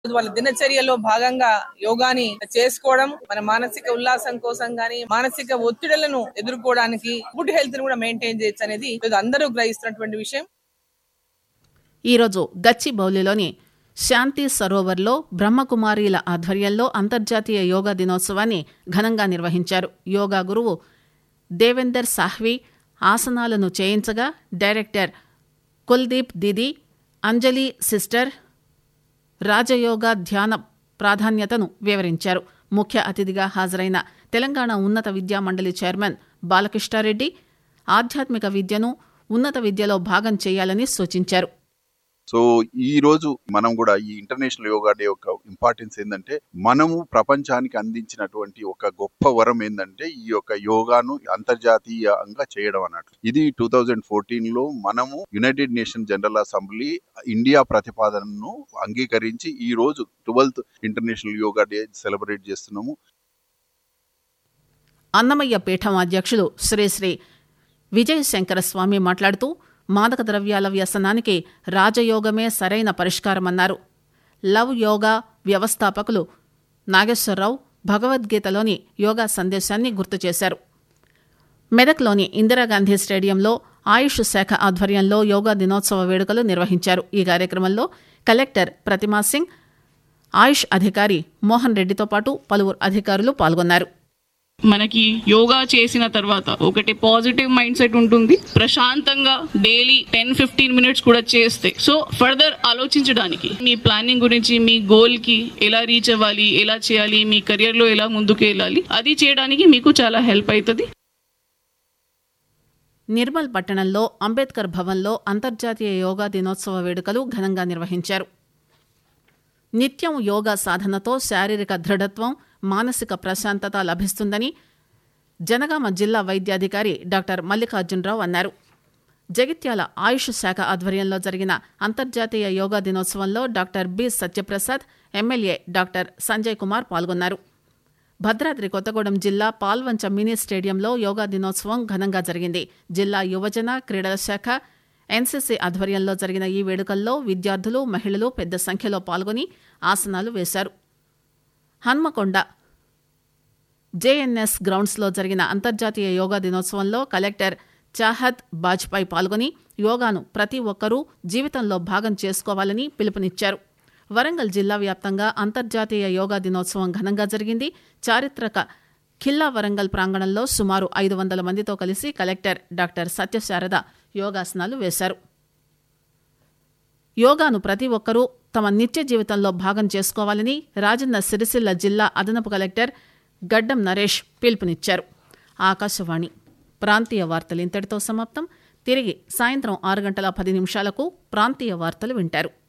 వాళ్ళ దినచర్యలో భాగంగా యోగాని చేసుకోవడం మన మానసిక ఉల్లాసం కోసం గాని మానసిక ఒత్తిడులను ఎదుర్కోవడానికి గుడ్ హెల్త్ ని కూడా మెయింటైన్ చేయొచ్చు అనేది ఇది అందరూ గ్రహిస్తున్నటువంటి విషయం ఈరోజు గచ్చిబౌలిలోని శాంతి సరోవర్లో బ్రహ్మకుమారీల ఆధ్వర్యంలో అంతర్జాతీయ యోగా దినోత్సవాన్ని ఘనంగా నిర్వహించారు యోగా గురువు దేవేందర్ సాహ్వి ఆసనాలను చేయించగా డైరెక్టర్ కుల్దీప్ దీది అంజలి సిస్టర్ రాజయోగా ధ్యాన ప్రాధాన్యతను వివరించారు ముఖ్య అతిథిగా హాజరైన తెలంగాణ ఉన్నత విద్యా మండలి చైర్మన్ బాలకృష్ణారెడ్డి ఆధ్యాత్మిక విద్యను ఉన్నత విద్యలో భాగం చేయాలని సూచించారు సో ఈ రోజు మనం కూడా ఈ ఇంటర్నేషనల్ యోగా డే యొక్క ఇంపార్టెన్స్ ఏంటంటే మనము ప్రపంచానికి అందించినటువంటి ఒక గొప్ప వరం ఏంటంటే ఈ యొక్క యోగాను అంతర్జాతీయంగా చేయడం అన్నట్టు ఇది టూ థౌజండ్ ఫోర్టీన్ లో మనము united nation general assembly India ప్రతిపాదనను అంగీకరించి ఈ రోజు twelfth international yoga day celebrate చేస్తున్నాము అన్నమయ్య పీఠం అధ్యక్షులు శ్రీ శ్రీ విజయశంకర స్వామి మాట్లాడుతూ మాదక ద్రవ్యాల వ్యసనానికి రాజయోగమే సరైన పరిష్కారమన్నారు లవ్ యోగా వ్యవస్థాపకులు నాగేశ్వరరావు భగవద్గీతలోని యోగా సందేశాన్ని గుర్తు చేశారు మెదక్లోని ఇందిరాగాంధీ స్టేడియంలో ఆయుష్ శాఖ ఆధ్వర్యంలో యోగా దినోత్సవ వేడుకలు నిర్వహించారు ఈ కార్యక్రమంలో కలెక్టర్ ప్రతిమా సింగ్ ఆయుష్ అధికారి మోహన్ రెడ్డితో పాటు పలువురు అధికారులు పాల్గొన్నారు మనకి యోగా చేసిన తర్వాత ఒకటి పాజిటివ్ మైండ్ సెట్ ఉంటుంది ప్రశాంతంగా డైలీ టెన్ ఫిఫ్టీన్ మినిట్స్ కూడా చేస్తే సో ఫర్దర్ ఆలోచించడానికి మీ ప్లానింగ్ గురించి మీ గోల్ కి ఎలా రీచ్ అవ్వాలి ఎలా చేయాలి మీ కెరియర్ లో ఎలా ముందుకు వెళ్ళాలి అది చేయడానికి మీకు చాలా హెల్ప్ అవుతుంది నిర్మల్ పట్టణంలో అంబేద్కర్ భవన్లో అంతర్జాతీయ యోగా దినోత్సవ వేడుకలు ఘనంగా నిర్వహించారు నిత్యం యోగా సాధనతో శారీరక దృఢత్వం మానసిక ప్రశాంతత లభిస్తుందని జనగామ జిల్లా వైద్యాధికారి డాక్టర్ మల్లికార్జునరావు అన్నారు జగిత్యాల ఆయుష్ శాఖ ఆధ్వర్యంలో జరిగిన అంతర్జాతీయ యోగా దినోత్సవంలో doctor B Satyaprasad MLA doctor Sanjay Kumar పాల్గొన్నారు భద్రాద్రి కొత్తగూడెం జిల్లా పాల్వంచ మినీ స్టేడియంలో యోగా దినోత్సవం ఘనంగా జరిగింది జిల్లా యువజన క్రీడల శాఖ ఎన్సీసీ ఆధ్వర్యంలో జరిగిన ఈ వేడుకల్లో విద్యార్థులు మహిళలు పెద్ద సంఖ్యలో పాల్గొని ఆసనాలు వేశారు హన్మకొండ జేఎన్ఎస్ గ్రౌండ్స్లో జరిగిన అంతర్జాతీయ యోగా దినోత్సవంలో కలెక్టర్ చాహద్ బాజ్పాయ్ పాల్గొని యోగాను ప్రతి ఒక్కరూ జీవితంలో భాగం చేసుకోవాలని పిలుపునిచ్చారు వరంగల్ జిల్లా వ్యాప్తంగా అంతర్జాతీయ యోగా దినోత్సవం ఘనంగా జరిగింది చారిత్రక ఖిల్లా వరంగల్ ప్రాంగణంలో సుమారు ఐదు వందల మందితో కలిసి కలెక్టర్ డాక్టర్ సత్యశారద యోగాసనాలు వేశారు యోగాను ప్రతి ఒక్కరూ తమ నిత్య జీవితంలో భాగం చేసుకోవాలని రాజన్న సిరిసిల్ల జిల్లా అదనపు కలెక్టర్ గడ్డం నరేష్ పిలుపునిచ్చారు ఆకాశవాణి ప్రాంతీయ వార్తలు ఇంతటితో సమాప్తం తిరిగి సాయంత్రం ఆరు గంటల పది నిమిషాలకు ప్రాంతీయ వార్తలు వింటారు